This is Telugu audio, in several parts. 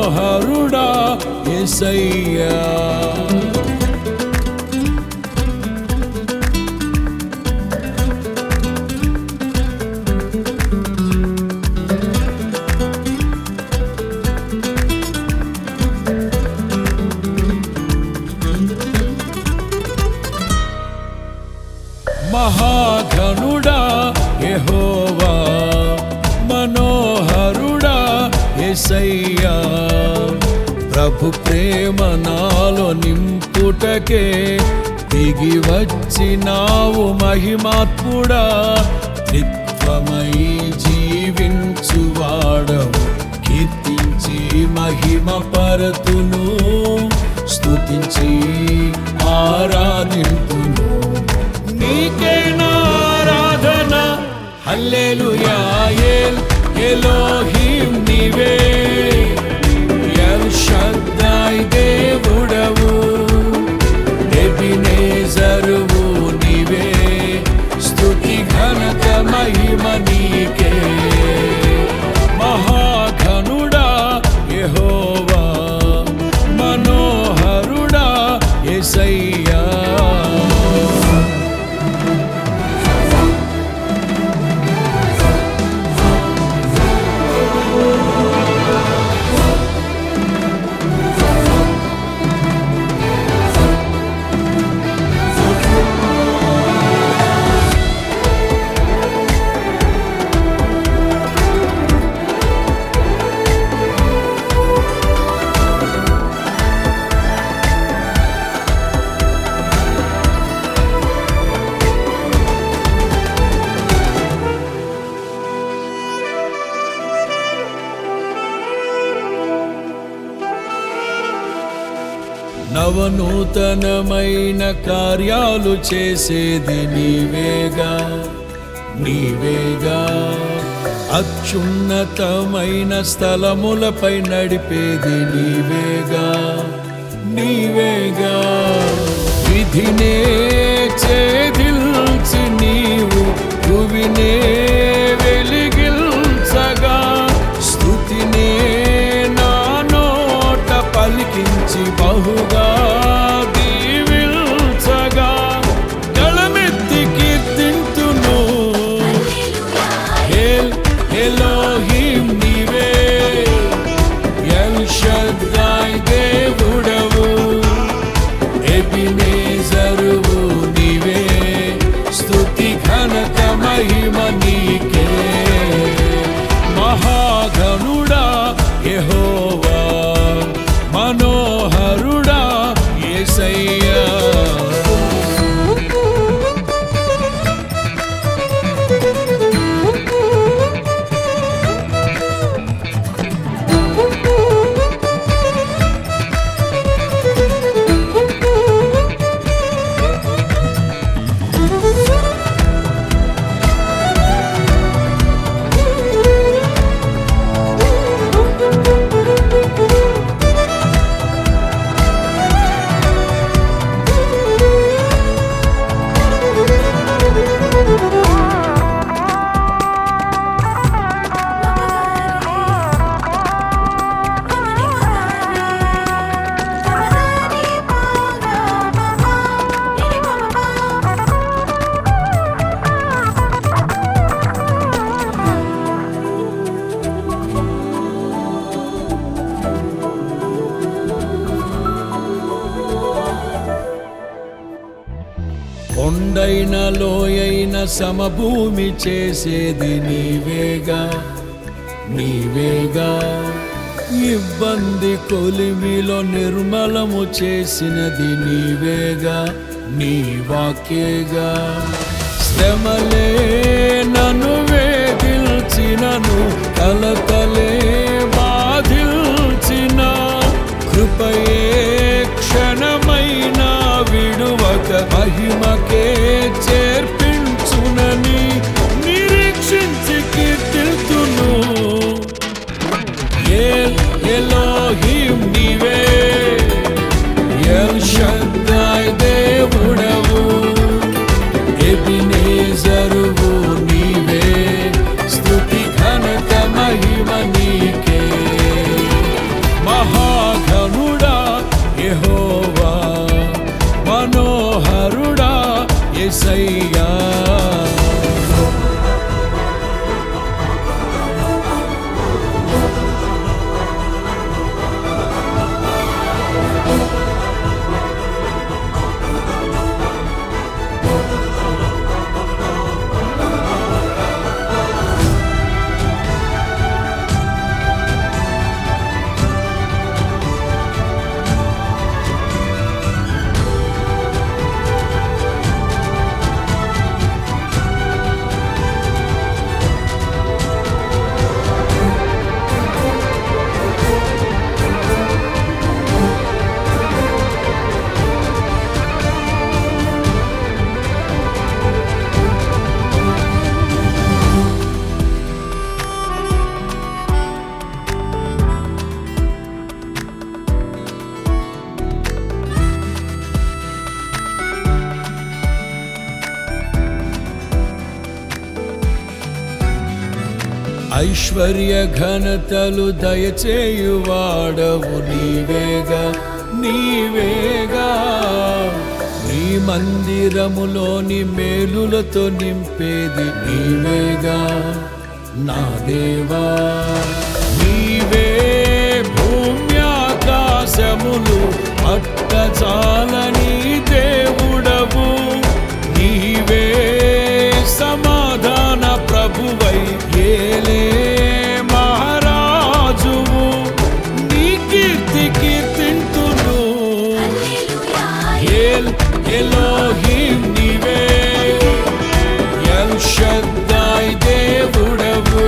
మనోహరుడా ఎసయ్యా మహాఘనుడా యెహోవా మనోహరుడా ఎసయ్యా ప్రభు ప్రేమ నాలో నింపుటకే దిగి వచ్చినావు మహిమాత్ముడా త్రిత్వమై జీవించువాడవు కీర్తించి మహిమ పరతును స్తుతించి ఆరాధింతును నీకే నారాధన హల్లెలూయా ఎల్ ఎలోహిం నీవే ఎల్ షద్దాయ్ దేవుడవు ఎబినేజరువు నీవే స్తుతి ఘనత మహిమ నీకే మహాఘనుడా యెహోవా మనోహరుడా యేసయ్యా నవనూతనమైన కార్యాలు చేసేది నీవేగా నీవేగా అత్యున్నతమైన స్థలములపై నడిపేది నీవేగా నీవేగా విధినే చేదిల్చి నీవు భువినే వెలిగిల్చగా స్థుతినే నా నోట పలికించి బహుగా దీవిల్చగా గళమెత్తి కీర్తింతును ఎల్ ఎలోహిం నీవే ఎల్ షద్దాయ్ దేవుడవు ఎబినేజరువు నీవే స్తుతి ఘనత మహిమ నీకే మహాగణుడా యెహోవా మనోహరుడా యేసయ్యా కొండైన లోయైన సమభూమి చేసేది నీవేగా నీవేగా ఇబ్బంది కొలిమిలో నిర్మలము చేసినది నీవేగా నీ వాక్యేగా శ్రమలే నన్ను వేధిల్చినను కలతలే బాధిల్చిన కృపయే క్షణమైన విడువక మహిమకే చేర్పించునని నిరీక్షించి కీర్తిల్తును ఎల్ ఎలోహిం నీవే ఎల్ షద్దాయ్ దేవుడవు ఎబినేజరువు నీవే స్తుతి ఘనత మహిమ నీకే మా ఐశ్వర్య ఘనతలు దయచేయువాడవు నీవేగా నీవేగా నీ మందిరములోని మేలులతో నింపేది నీవేగా నా దేవా నీవే భూమ్యాకాశములు అట్టచాలని దేవుడవు నీవే సమాధాన ప్రభువై ఏలే మహారాజువు నీ కీర్తి కీర్తింతును ఏల్ ఎలోహిం నీవే ఎల్ షద్దాయ్ దేవుడవు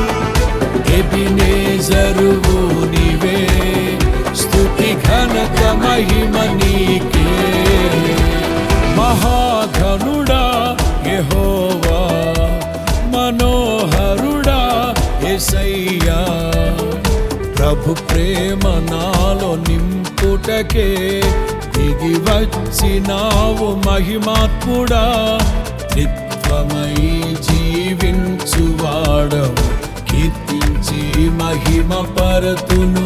ఎబినేజరువు నీవే స్తుతి ఘనత మహిమ నీకే మహాఘనుడా యెహోవా మనోహరుడా ఎసయ్యా ప్రభు ప్రేమ నాలో నింపుటకే దిగి వచ్చినావు మహిమాత్ముడా నిత్వమై జీవించువాడవు కీర్తించి మహిమ పరతును